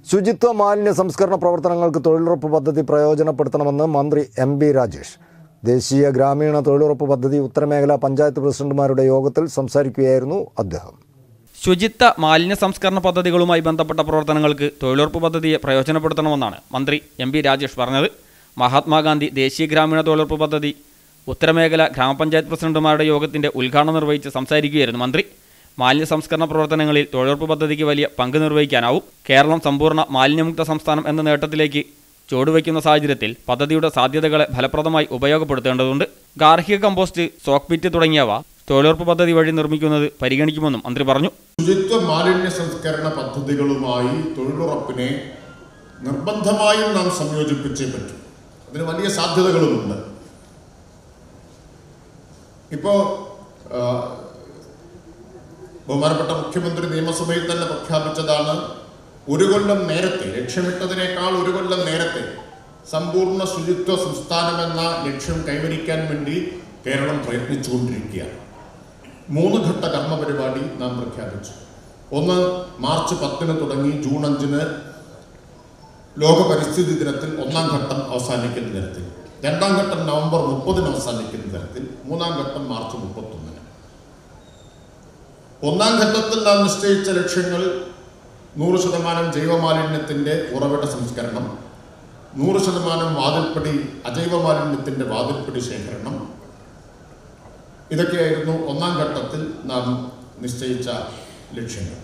ശുചിത്വ മാലിന്യ സംസ്കരണ പ്രവർത്തനങ്ങൾക്ക് തൊഴിലുറപ്പ് പദ്ധതി പ്രയോജനപ്പെടുത്തണമെന്ന് മന്ത്രി എം ബി രാജേഷ് ദേശീയ ഗ്രാമീണ തൊഴിലുറപ്പ് പദ്ധതി ഉത്തരമേഖല പഞ്ചായത്ത് പ്രസിഡന്റുമാരുടെ യോഗത്തിൽ സംസാരിക്കുകയായിരുന്നു അദ്ദേഹം ശുചിത്വ മാലിന്യ സംസ്കരണ പദ്ധതികളുമായി ബന്ധപ്പെട്ട പ്രവർത്തനങ്ങൾക്ക് തൊഴിലുറപ്പ് പദ്ധതിയെ പ്രയോജനപ്പെടുത്തണമെന്നാണ് മന്ത്രി എം പി രാജേഷ് പറഞ്ഞത് മഹാത്മാഗാന്ധി ദേശീയ ഗ്രാമീണ തൊഴിലുറപ്പ് പദ്ധതി ഉത്തരമേഖല ഗ്രാമപഞ്ചായത്ത് പ്രസിഡന്റുമാരുടെ യോഗത്തിന്റെ ഉദ്ഘാടനം നിർവഹിച്ച് സംസാരിക്കുകയായിരുന്നു മന്ത്രി മാലിന്യ സംസ്കരണ പ്രവർത്തനങ്ങളിൽ തൊഴിലുറപ്പ് പദ്ധതിക്ക് വലിയ പങ്ക് നിർവഹിക്കാനാവും കേരളം സമ്പൂർണ്ണ മാലിന്യമുക്ത സംസ്ഥാനം എന്ന നേട്ടത്തിലേക്ക് ചുവടുവയ്ക്കുന്ന സാഹചര്യത്തിൽ പദ്ധതിയുടെ സാധ്യതകളെ ഫലപ്രദമായി ഉപയോഗപ്പെടുത്തേണ്ടതുണ്ട് ഗാർഹിക കമ്പോസ്റ്റ് സോക്ക് പിറ്റ് തുടങ്ങിയവ തൊഴിലുറപ്പ് പദ്ധതി വഴി നിർമ്മിക്കുന്നത് പരിഗണിക്കുമെന്നും മന്ത്രി പറഞ്ഞു ശുചിത്വ മാലിന്യ സംസ്കരണ പദ്ധതികളുമായി തൊഴിലുറപ്പിനെ നിർബന്ധമായും നാം സംയോജിപ്പിച്ചേ പറ്റൂ അതിന് വലിയ സാധ്യതകളുമുണ്ട് ഇപ്പോ ആ, ബഹുമാനപ്പെട്ട മുഖ്യമന്ത്രി നിയമസഭയിൽ തന്നെ പ്രഖ്യാപിച്ചതാണ് ഒരു കൊല്ലം നേരത്തെ ലക്ഷ്യമിട്ടതിനേക്കാൾ ഒരു കൊല്ലം നേരത്തെ സമ്പൂർണ്ണ ശുചിത്വ സംസ്ഥാനമെന്ന ലക്ഷ്യം കൈവരിക്കാൻ വേണ്ടി കേരളം പ്രയത്നിച്ചുകൊണ്ടിരിക്കുകയാണ് മൂന്ന് ഘട്ട കർമ്മ പരിപാടി നാം പ്രഖ്യാപിച്ചു ഒന്ന് മാർച്ച് പത്തിന് തുടങ്ങി ജൂൺ അഞ്ചിന് ലോക പരിസ്ഥിതി ദിനത്തിൽ ഒന്നാം ഘട്ടം അവസാനിക്കുന്ന തരത്തിൽ രണ്ടാം ഘട്ടം നവംബർ മുപ്പതിന് അവസാനിക്കുന്ന തരത്തിൽ മൂന്നാം ഘട്ടം മാർച്ച് മുപ്പത്തൊന്നിന് ഒന്നാം ഘട്ടത്തിൽ നാം നിശ്ചയിച്ച ലക്ഷ്യങ്ങൾ നൂറ് ശതമാനം ജൈവമാലിന്യത്തിന്റെ ഉറവിട സംസ്കരണം നൂറ് ശതമാനം വാതിൽപ്പടി അജൈവ മാലിന്യത്തിന്റെ വാതിൽപ്പടി ശേഖരണം ഇതൊക്കെയായിരുന്നു ഒന്നാം ഘട്ടത്തിൽ നാം നിശ്ചയിച്ച ലക്ഷ്യങ്ങൾ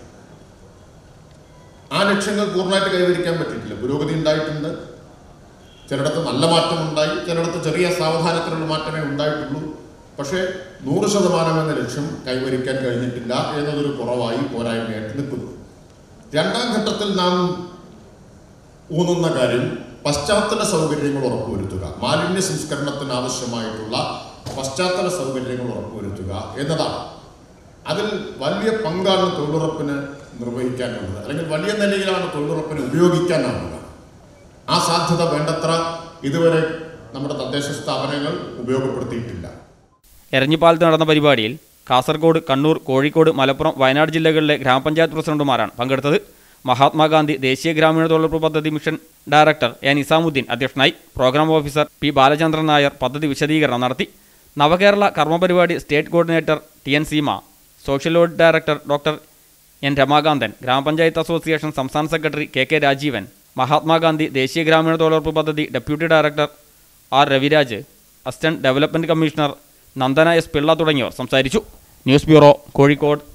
ആ ലക്ഷ്യങ്ങൾ പൂർണ്ണമായിട്ട് കൈവരിക്കാൻ പറ്റിയിട്ടില്ല പുരോഗതി ഉണ്ടായിട്ടുണ്ട് ചിലയിടത്ത് നല്ല മാറ്റം ഉണ്ടായി ചിലയിടത്ത് ചെറിയ സാവധാനത്തിലുള്ള മാറ്റമേ ഉണ്ടായിട്ടുള്ളൂ പക്ഷേ നൂറ് ശതമാനം എന്ന ലക്ഷ്യം കൈവരിക്കാൻ കഴിഞ്ഞിട്ടില്ല എന്നതൊരു കുറവായി പോരായ്മയായിട്ട് നിൽക്കുന്നു രണ്ടാം ഘട്ടത്തിൽ നാം ഊന്നുന്ന കാര്യം പശ്ചാത്തല സൗകര്യങ്ങൾ ഉറപ്പുവരുത്തുക മാലിന്യ സംസ്കരണത്തിന് ആവശ്യമായിട്ടുള്ള പശ്ചാത്തല സൗകര്യങ്ങൾ ഉറപ്പുവരുത്തുക എന്നതാണ് അതിൽ വലിയ പങ്കാണ് തൊഴിലുറപ്പിന് നിർവഹിക്കാനുള്ളത് അല്ലെങ്കിൽ വലിയ നിലയിലാണ് തൊഴിലുറപ്പിന് ഉപയോഗിക്കാനാവുക ആ സാധ്യത വേണ്ടത്ര ഇതുവരെ നമ്മുടെ തദ്ദേശ സ്ഥാപനങ്ങൾ ഉപയോഗപ്പെടുത്തിയിട്ടില്ല എരഞ്ഞിപ്പാലത്ത് നടന്ന പരിപാടിയിൽ കാസർഗോഡ് കണ്ണൂർ കോഴിക്കോട് മലപ്പുറം വയനാട് ജില്ലകളിലെ ഗ്രാമപഞ്ചായത്ത് പ്രസിഡന്റുമാരാണ് പങ്കെടുത്തത് മഹാത്മാഗാന്ധി ദേശീയ ഗ്രാമീണ തൊഴിലുറപ്പ് പദ്ധതി മിഷൻ ഡയറക്ടർ എ നിസാമുദ്ദീൻ അധ്യക്ഷനായി programme officer P Balachandran Nair പദ്ധതി വിശദീകരണം നടത്തി നവകേരള കർമ്മപരിപാടി state coordinator T N Seema social audit director doctor N Ramakanthan grama panchayat association സംസ്ഥാന secretary K K Rajeevan Mahatma Gandhi ദേശീയ ഗ്രാമീണ തൊഴിലുറപ്പ് പദ്ധതി deputy director R Raviraj assistant development commissioner Nandana S Pillai തുടങ്ങിയവർ സംസാരിച്ചു ന്യൂസ് ബ്യൂറോ കോഴിക്കോട്